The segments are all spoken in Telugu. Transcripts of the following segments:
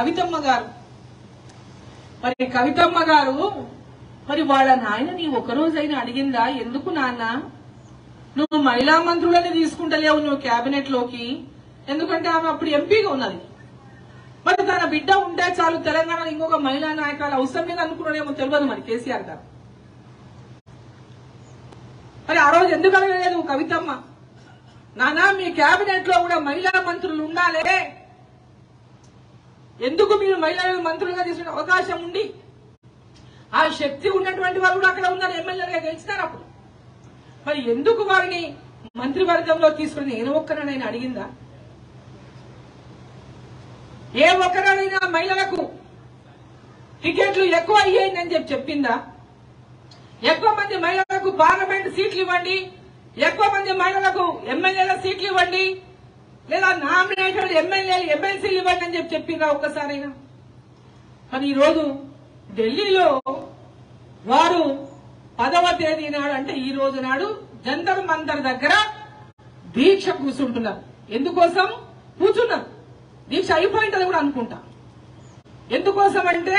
కవితమ్మ గారు మరి కవితమ్మ గారు మరి వాళ్ళ నాయన నీ ఒక రోజైనా అడిగిందా ఎందుకు నాన్న నువ్వు మహిళా మంత్రులని తీసుకుంటలేవు నువ్వు కేబినెట్ లోకి ఎందుకంటే ఆమె అప్పుడు ఎంపీగా ఉన్నది మరి తన బిడ్డ ఉంటే చాలు తెలంగాణలో ఇంకొక మహిళా నాయకులు అవసరం లేదు అనుకున్నాడేమో తెలియదు మరి కేసీఆర్ గారు మరి ఆ రోజు ఎందుకు అడగలేదు కవితమ్మ నానా మీ కేబినెట్ లో కూడా మహిళా మంత్రులు ఉండాలే ఎందుకు మీరు మహిళా మంత్రులుగా తీసుకునే అవకాశం ఉండి ఆ శక్తి ఉన్నటువంటి వాళ్ళు కూడా అక్కడ ఉన్నారు ఎమ్మెల్యేలుగా గెలిచినారు అప్పుడు మరి ఎందుకు వారిని మంత్రివర్గంలో తీసుకుని నేను ఒక్కనైనా అడిగిందా ఏ ఒక్కరైనా మహిళలకు టికెట్లు ఎక్కువ అయ్యాయని చెప్పి చెప్పిందా ఎక్కువ మంది మహిళలకు పార్లమెంట్ సీట్లు ఇవ్వండి ఎక్కువ మంది మహిళలకు ఎమ్మెల్యేల సీట్లు ఇవ్వండి లేదా నామినేటెడ్ ఎమ్మెల్యేలు ఎమ్మెల్సీలు ఇవ్వండి అని చెప్పి చెప్పిందా ఒక్కసారైనా మరి ఈ రోజు ఢిల్లీలో వారు పదవ తేదీ నాడు అంటే ఈ రోజు నాడు జంతర్ మంతర్ దగ్గర దీక్ష కూర్చుంటున్నారు ఎందుకోసం కూర్చున్నారు దీక్ష అయిపోయింటది కూడా అనుకుంటా ఎందుకోసం అంటే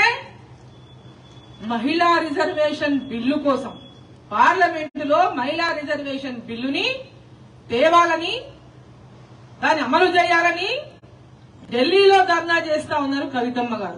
మహిళా రిజర్వేషన్ బిల్లు కోసం పార్లమెంటులో మహిళా రిజర్వేషన్ బిల్లుని తేవాలని దాన్ని అమలు చేయాలని ఢిల్లీలో ధర్నా చేస్తా ఉన్నారు కవితమ్మ గారు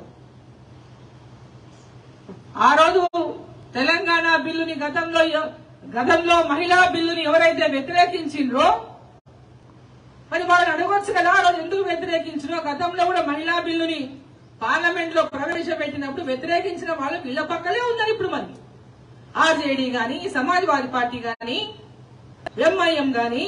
ఆ రోజు తెలంగాణ బిల్లుని గతంలో ఎవ- గతంలో మహిళా బిల్లుని ఎవరైతే వ్యతిరేకించిండ్రో మరి వాళ్ళని అడగొచ్చు కదా ఆ రోజు ఎందుకు వ్యతిరేకించినో గతంలో కూడా మహిళా బిల్లుని పార్లమెంట్ లో ప్రవేశపెట్టినప్పుడు వ్యతిరేకించిన వాళ్ళు వీళ్ళ పక్కనే ఉన్నారు ఇప్పుడు మరి ఆర్జేడీ గాని సమాజ్వాదీ పార్టీ గాని ఎంఐఎం గాని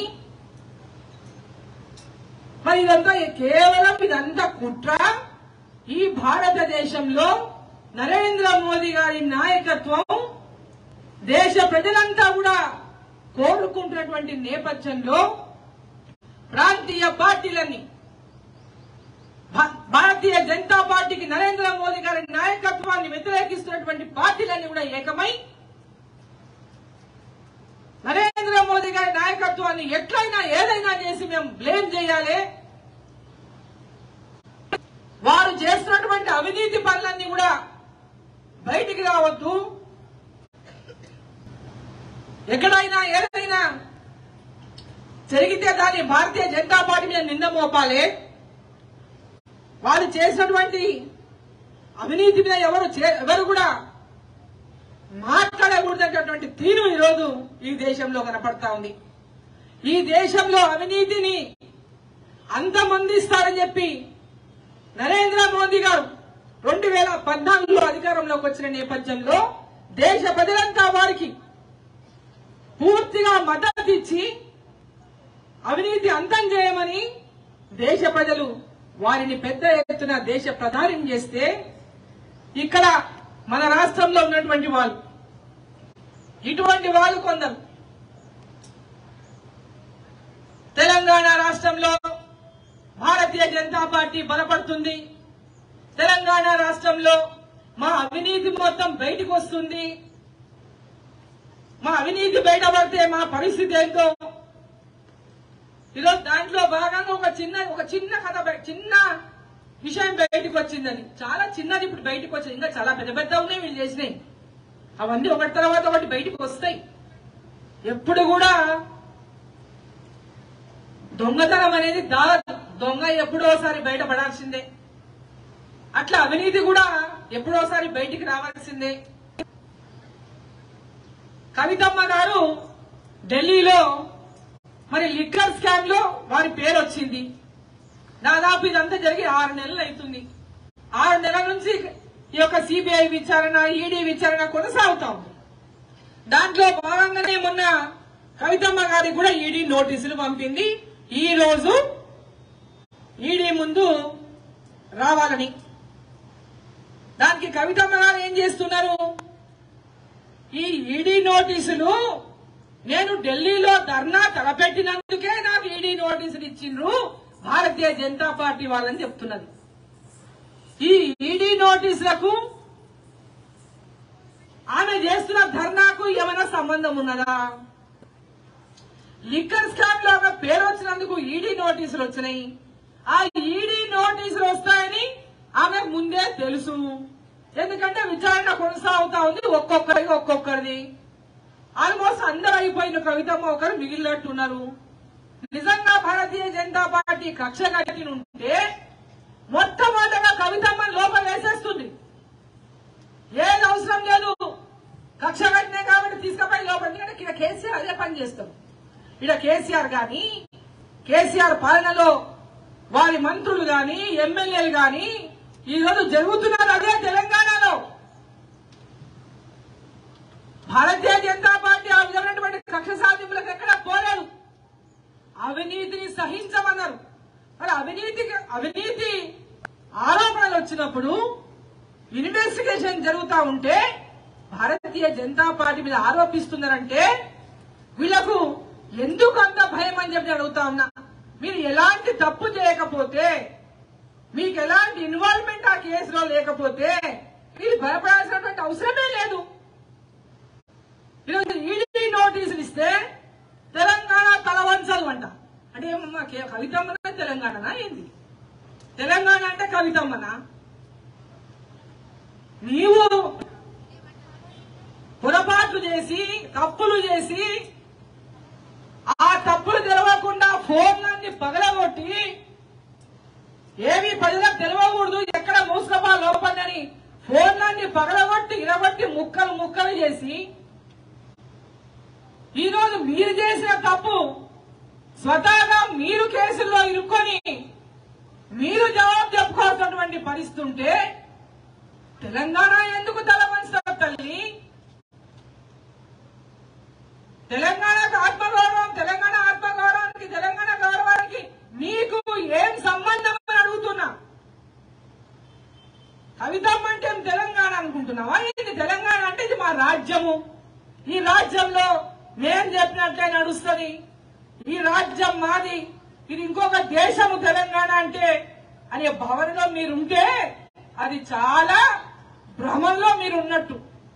మరి ఇదంతా కేవలం ఇదంతా కుట్ర ఈ భారతదేశంలో నరేంద్ర మోదీ గారి నాయకత్వం దేశ ప్రజలంతా కూడా కోరుకుంటున్నటువంటి నేపథ్యంలో ప్రాంతీయ పార్టీలన్నీ భా- భారతీయ జనతా పార్టీకి నరేంద్ర మోదీ గారి నాయకత్వాన్ని వ్యతిరేకిస్తున్నటువంటి పార్టీలన్నీ కూడా ఏకమై నరేంద్ర మోదీ గారి నాయకత్వాన్ని ఎట్లయినా ఏదైనా చేసి మేము బ్లేమ్ చేయాలి వారు చేస్తున్నటువంటి అవినీతి పనులన్నీ కూడా బయటికి రావద్దు ఎక్కడైనా ఏదైనా జరిగితే దాన్ని భారతీయ జనతా పార్టీ మీద నింద మోపాలి వారు చేసినటువంటి అవినీతి మీద ఎవరు చే- ఎవరు కూడా మాట్లాడకూడదనేటటువంటి తీరు ఈరోజు ఈ దేశంలో కనపడతా ఉంది ఈ దేశంలో అవినీతిని అంతమందిస్తారని చెప్పి నరేంద్ర మోదీ గారు రెండు వేల పద్నాలుగులో అధికారంలోకి వచ్చిన నేపథ్యంలో దేశ ప్రజలంతా వారికి పూర్తిగా మద్దతు ఇచ్చి అవినీతి అంతం చేయమని దేశ ప్రజలు వారిని పెద్ద ఎత్తున దేశ ప్రధానం చేస్తే ఇక్కడ మన రాష్ట్రంలో ఉన్నటువంటి వాళ్ళు ఇటువంటి వాళ్ళు కొందరు తెలంగాణ రాష్ట్రంలో భారతీయ జనతా పార్టీ బలపడుతుంది తెలంగాణ రాష్ట్రంలో మా అవినీతి మొత్తం బయటకు వస్తుంది మా అవినీతి బయటపడితే మా పరిస్థితి ఏంటో ఈరోజు దాంట్లో భాగంగా ఒక చిన్న ఒక చిన్న కథ బయ- చిన్న విషయం బయటకు వచ్చిందని చాలా చిన్నది ఇప్పుడు బయటకు వచ్చింది ఇంకా చాలా పెద్ద పెద్ద ఉన్నాయి వీళ్ళు చేసినాయి అవన్నీ ఒకటి తర్వాత ఒకటి బయటకు వస్తాయి ఎప్పుడు కూడా దొంగతనం అనేది దా దొంగ ఎప్పుడోసారి బయటపడాల్సిందే అట్లా అవినీతి కూడా ఎప్పుడోసారి బయటికి రావాల్సిందే కవితమ్మ గారు ఢిల్లీలో మరి లిక్కర్ స్కామ్ లో వారి పేరు వచ్చింది దాదాపు ఇదంతా జరిగి ఆరు నెలలు అవుతుంది ఆరు నెలల నుంచి ఈ యొక్క సిబిఐ విచారణ ఈడీ విచారణ కొనసాగుతా ఉంది దాంట్లో భాగంగానే మొన్న కవితమ్మ గారికి కూడా ఈడీ నోటీసులు పంపింది ఈ రోజు ఈడీ ముందు రావాలని దానికి కవితమ్మ గారు ఏం చేస్తున్నారు ఈ ఈడీ నోటీసులు నేను ఢిల్లీలో ధర్నా తలపెట్టినందుకే నాకు ఈడీ నోటీసులు ఇచ్చిండ్రు భారతీయ జనతా పార్టీ వాళ్ళని చెప్తున్నది ఈ ఈడీ నోటీసులకు ఆమె చేస్తున్న ధర్నాకు ఏమైనా సంబంధం ఉన్నదా లిక్కర్ స్కామ్ లో ఆమె పేరు వచ్చినందుకు ఈడీ నోటీసులు వచ్చినాయి ఆ ఈడీ నోటీసులు వస్తాయని ఆమె ముందే తెలుసు ఎందుకంటే విచారణ కొనసాగుతా ఉంది ఒక్కొక్కరికి ఒక్కొక్కరిది ఆల్మోస్ట్ అందరూ అయిపోయిన కవితమ్మ ఒకరు మిగిలినట్టున్నారు నిజంగా భారతీయ జనతా పార్టీ కక్ష కట్టి ఉంటే మొట్టమొదటగా కవితమ్మని లోపల వేసేస్తుంది ఏది అవసరం లేదు కక్ష కట్టినే కాబట్టి తీసుకుపోయి లోపల ఎందుకంటే ఇక్కడ కేసీఆర్ అదే పని చేస్తాం ఇక్కడ కేసీఆర్ గాని కేసీఆర్ పాలనలో వారి మంత్రులు గాని ఎమ్మెల్యేలు గాని ఈ రోజు జరుగుతున్నది అదే తెలంగాణలో భారతీయ జనతా పార్టీ ఆ విధమైనటువంటి కక్ష సాధింపులకు ఎక్కడ పోలేదు అవినీతిని సహించమన్నారు మరి అవినీతి అవినీతి ఆరోపణలు వచ్చినప్పుడు ఇన్వెస్టిగేషన్ జరుగుతా ఉంటే భారతీయ జనతా పార్టీ మీద ఆరోపిస్తున్నారంటే వీళ్లకు ఎందుకు అంత భయం అని చెప్పి అడుగుతా ఉన్నా మీరు ఎలాంటి తప్పు చేయకపోతే మీకు ఎలాంటి ఇన్వాల్వ్మెంట్ ఆ కేసులో లేకపోతే మీరు భయపడాల్సినటువంటి అవసరమే లేదు ఈరోజు ఈడీ నోటీసులు ఇస్తే తెలంగాణ తలవంచలు అంట అంటే ఏమమ్మా కే- కవితమ్మనా తెలంగాణనా ఏంది తెలంగాణ అంటే కవితమ్మనా నీవు పొరపాట్లు చేసి తప్పులు చేసి ఆ తప్పులు తెలవకుండా ఫోన్లన్నీ పగలగొట్టి ఏమి ప్రజలకు తెలవకూడదు ఎక్కడ మూసుకపా లోపలని ఫోన్లన్నీ పగలగొట్టి ఇరగొట్టి ముక్కలు ముక్కలు చేసి ఈ రోజు మీరు చేసిన తప్పు స్వతహాగా మీరు కేసుల్లో ఇరుక్కొని మీరు జవాబు చెప్పుకోవాల్సినటువంటి పరిస్థితి ఉంటే తెలంగాణ ఎందుకు తల వంచుతారు తల్లి తెలంగాణకు ఆత్మగౌరవం తెలంగాణ ఆత్మగౌరవానికి తెలంగాణ గౌరవానికి నీకు ఏం సంబంధం అని అడుగుతున్నా కవితమ్మ అంటే ఏం తెలంగాణ అనుకుంటున్నావా ఇది తెలంగాణ అంటే ఇది మా రాజ్యము ఈ రాజ్యంలో నేను చెప్పినట్లే నడుస్తుంది ఈ రాజ్యం మాది ఇది ఇంకొక దేశము తెలంగాణ అంటే అనే భావనలో మీరుంటే అది చాలా భ్రమంలో మీరు ఉన్నట్టు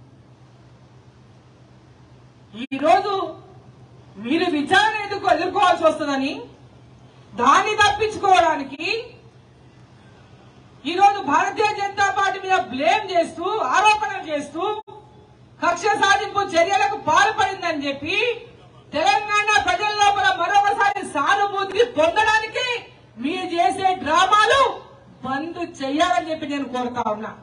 ఈ రోజు మీరు విచారణ ఎందుకు ఎదుర్కోవాల్సి వస్తుందని దాన్ని తప్పించుకోవడానికి ఈ రోజు భారతీయ జనతా పార్టీ మీద బ్లేమ్ చేస్తూ ఆరోపణలు చేస్తూ కక్ష సాధింపు చర్యలకు పాల్పడిందని చెప్పి తెలంగాణ ప్రజల లోపల మరొకసారి సానుభూతిని పొందడానికి మీరు చేసే డ్రామాలు బంద్ చెయ్యాలని చెప్పి నేను కోరుతా ఉన్నా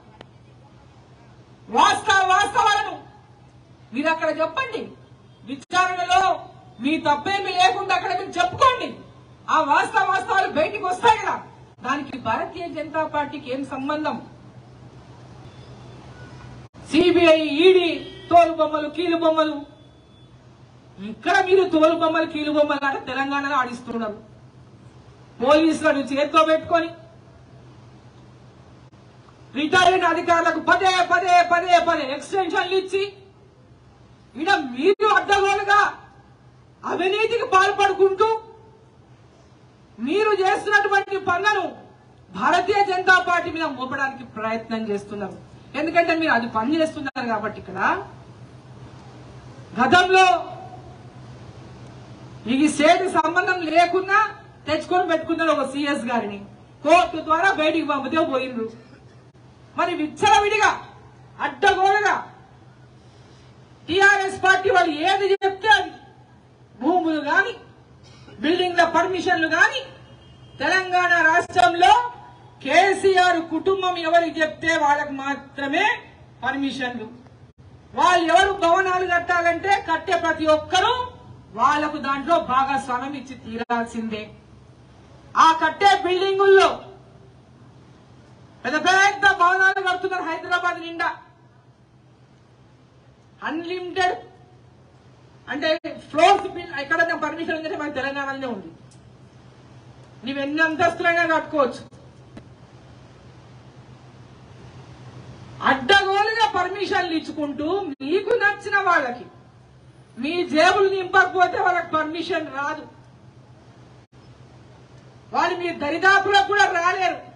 వాస్తవ వాస్తవాలను మీరు అక్కడ చెప్పండి విచారణలో మీ తప్పేమీ లేకుండా అక్కడ మీరు చెప్పుకోండి ఆ వాస్తవ వాస్తవాలు బయటికి వస్తాయి కదా దానికి భారతీయ జనతా పార్టీకి ఏం సంబంధం సిబిఐ ఈడీ తోలు బొమ్మలు కీలు బొమ్మలు ఇక్కడ మీరు తోలు బొమ్మలు కీలు బొమ్మలు అంటే తెలంగాణలో ఆడిస్తున్నారు పోలీసులను చేతితో పెట్టుకొని రిటైర్డ్ అధికారులకు పదే పదే పదే పదే ఎక్స్టెన్షన్లు ఇచ్చి ఈడ మీరు అడ్డగోలుగా అవినీతికి పాల్పడుకుంటూ మీరు చేస్తున్నటువంటి పనులను భారతీయ జనతా పార్టీ మీద మోపడానికి ప్రయత్నం చేస్తున్నారు ఎందుకంటే మీరు అది పని చేస్తున్నారు కాబట్టి ఇక్కడ గతంలో ఈ సేటు సంబంధం లేకున్నా తెచ్చుకొని పెట్టుకున్నారు ఒక సిఎస్ గారిని కోర్టు ద్వారా బయటికి పంపితే పోయిండ్రు మరి విచ్చలవిడిగా అడ్డగోలుగా టిఆర్ఎస్ పార్టీ వాళ్ళు ఏది చెప్తే అది భూములు గాని బిల్డింగ్ల పర్మిషన్లు గాని తెలంగాణ రాష్ట్రంలో కేసీఆర్ కుటుంబం ఎవరికి చెప్తే వాళ్ళకి మాత్రమే పర్మిషన్లు వాళ్ళు ఎవరు భవనాలు కట్టాలంటే కట్టే ప్రతి ఒక్కరూ వాళ్లకు దాంట్లో భాగస్వామ్యం ఇచ్చి తీరాల్సిందే ఆ కట్టే బిల్డింగుల్లో పెద్ద పెద్ద భవనాలు కడుతున్నారు హైదరాబాద్ నిండా అన్లిమిటెడ్ అంటే ఫ్లోర్స్ బిల్ ఎక్కడైనా పర్మిషన్ ఉందంటే మన తెలంగాణలోనే ఉంది నీవు ఎన్ని అంతస్తులైనా కట్టుకోవచ్చు అడ్డగోలుగా పర్మిషన్లు ఇచ్చుకుంటూ మీకు నచ్చిన వాళ్ళకి మీ జేబులు నింపకపోతే వాళ్ళకి పర్మిషన్ రాదు వాళ్ళు మీ దరిదాపులకు కూడా రాలేరు